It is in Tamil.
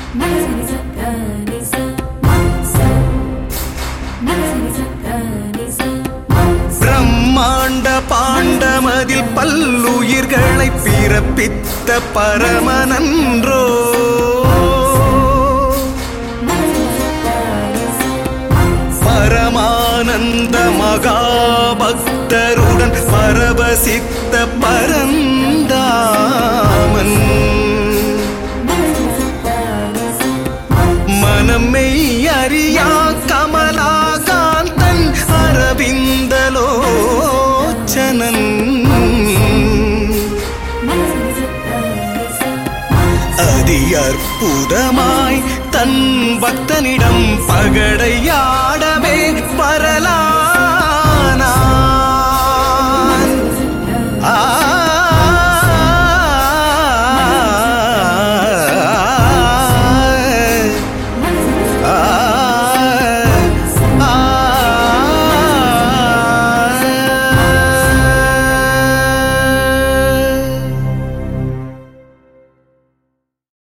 பிரம்மாண்ட பாண்டமதில் பல்லுயிர்களை பிறப்பித்த பரமனன்றோ பரமானந்த மகாபக்தருடன் பரவசித்த பரந்தாமன் மனமெய் அறியா கமலாகாந்தன் அரவிந்தலோச்சனன் அதி அற்புதமாய் தன் பக்தனிடம் பகடையாடவே வரலாறு